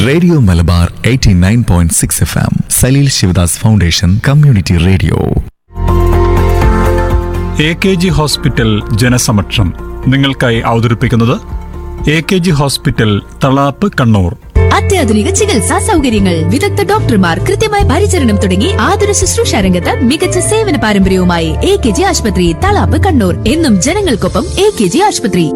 radio Malabar 89.6 F M Saleel Sivadas foundation community radio A K G hospital ജനസമക്ഷം നിങ്ങൾക്കായി അവതരിപ്പിക്കുന്നത് A K G hospital Thalap Kannur അത്യാധുനിക ചികിത്സാ സൗകര്യങ്ങൾ വിദഗ്ധ ഡോക്ടർമാർ കൃത്യമായ പരിചരണം തുടങ്ങി ആതുര ശുശ്രൂഷ രംഗത്ത് മികച്ച സേവന പാരമ്പര്യവുമായി എ കെ ജി ആശുപത്രി തളാപ്പ് കണ്ണൂർ എന്നും ജനങ്ങൾക്കൊപ്പം എ കെ ജി ആശുപത്രി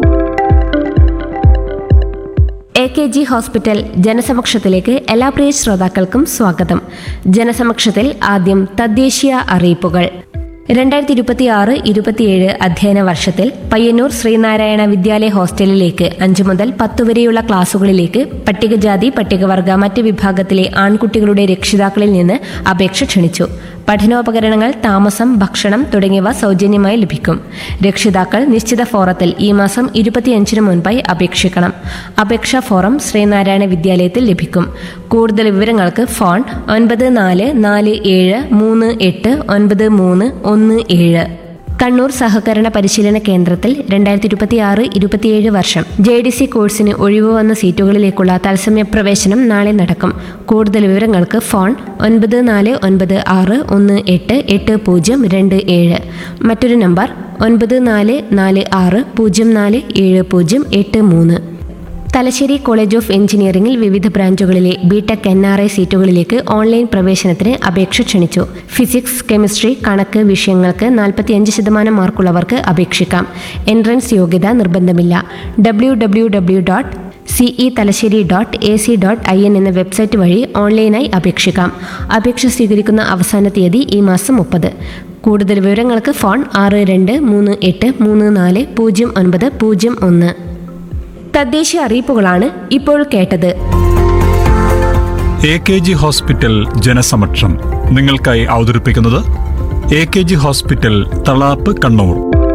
എ കെ ജി ഹോസ്പിറ്റൽ ജനസമക്ഷത്തിലേക്ക് എല്ലാ പ്രിയ ശ്രോതാക്കൾക്കും സ്വാഗതം ജനസമക്ഷത്തിൽ ആദ്യം തദ്ദേശീയ അറിയിപ്പുകൾ രണ്ടായിരത്തി ഇരുപത്തി ആറ് ഇരുപത്തിയേഴ് അധ്യയന വർഷത്തിൽ പയ്യന്നൂർ ശ്രീനാരായണ വിദ്യാലയ ഹോസ്റ്റലിലേക്ക് അഞ്ചു മുതൽ പത്ത് വരെയുള്ള ക്ലാസുകളിലേക്ക് പട്ടികജാതി പട്ടികവർഗ മറ്റ് വിഭാഗത്തിലെ ആൺകുട്ടികളുടെ രക്ഷിതാക്കളിൽ നിന്ന് അപേക്ഷ ക്ഷണിച്ചു പഠനോപകരണങ്ങൾ താമസം ഭക്ഷണം തുടങ്ങിയവ സൗജന്യമായി ലഭിക്കും രക്ഷിതാക്കൾ നിശ്ചിത ഫോറത്തിൽ ഈ മാസം ഇരുപത്തിയഞ്ചിന് മുൻപായി അപേക്ഷിക്കണം അപേക്ഷാ ഫോറം ശ്രീനാരായണ വിദ്യാലയത്തിൽ ലഭിക്കും കൂടുതൽ വിവരങ്ങൾക്ക് ഫോൺ ഒൻപത് നാല് നാല് ഏഴ് മൂന്ന് എട്ട് ഒൻപത് മൂന്ന് ഒന്ന് ഏഴ് കണ്ണൂർ സഹകരണ പരിശീലന കേന്ദ്രത്തിൽ രണ്ടായിരത്തി ഇരുപത്തി ആറ് ഇരുപത്തിയേഴ് വർഷം ജെ ഡി സി കോഴ്സിന് ഒഴിവ് വന്ന സീറ്റുകളിലേക്കുള്ള തത്സമയ പ്രവേശനം നാളെ നടക്കും കൂടുതൽ വിവരങ്ങൾക്ക് ഫോൺ ഒൻപത് നാല് ഒൻപത് ആറ് ഒന്ന് എട്ട് എട്ട് പൂജ്യം രണ്ട് ഏഴ് മറ്റൊരു നമ്പർ ഒൻപത് നാല് നാല് ആറ് പൂജ്യം നാല് ഏഴ് പൂജ്യം എട്ട് മൂന്ന് തലശ്ശേരി കോളേജ് ഓഫ് എഞ്ചിനീയറിംഗിൽ വിവിധ ബ്രാഞ്ചുകളിലെ ബിടെക് എൻ ആർ ഐ സീറ്റുകളിലേക്ക് ഓൺലൈൻ പ്രവേശനത്തിന് അപേക്ഷ ക്ഷണിച്ചു ഫിസിക്സ് കെമിസ്ട്രി കണക്ക് വിഷയങ്ങൾക്ക് നാൽപ്പത്തിയഞ്ച് ശതമാനം മാർക്കുള്ളവർക്ക് അപേക്ഷിക്കാം എൻട്രൻസ് യോഗ്യത നിർബന്ധമില്ല W W W dot CE Thalassery dot A C dot I N എന്ന വെബ്സൈറ്റ് വഴി ഓൺലൈനായി അപേക്ഷിക്കാം അപേക്ഷ സ്വീകരിക്കുന്ന അവസാന തീയതി ഈ മാസം മുപ്പത് കൂടുതൽ വിവരങ്ങൾക്ക് ഫോൺ ആറ് രണ്ട് മൂന്ന് എട്ട് മൂന്ന് നാല് പൂജ്യം ഒൻപത് പൂജ്യം ഒന്ന് തദ്ദേശീയ അറിയിപ്പുകളാണ് ഇപ്പോൾ കേട്ടത് എ കെ ജി ഹോസ്പിറ്റൽ ജനസമക്ഷം നിങ്ങൾക്കായി അവതരിപ്പിക്കുന്നത് A K G hospital Thalap Kannur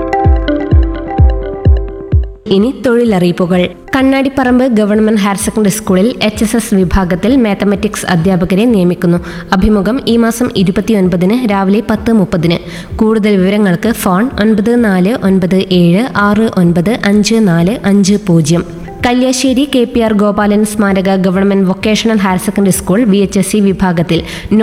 ഇനി തൊഴിലറിയിപ്പുകൾ കണ്ണാടിപ്പറമ്പ് ഗവൺമെന്റ് ഹയർ സെക്കൻഡറി സ്കൂളിൽ എച്ച് എസ് എസ് വിഭാഗത്തിൽ മാത്തമാറ്റിക്സ് അധ്യാപകരെ നിയമിക്കുന്നു അഭിമുഖം ഈ മാസം ഇരുപത്തിയൊൻപതിന് രാവിലെ പത്ത് മുപ്പതിന് കൂടുതൽ വിവരങ്ങൾക്ക് ഫോൺ ഒൻപത് നാല് ഒൻപത് ഏഴ് ആറ് ഒൻപത് അഞ്ച് നാല് അഞ്ച് പൂജ്യം Kalliasseri K P R Gopalan സ്മാരക government vocational higher secondary school V H S C വിഭാഗത്തിൽ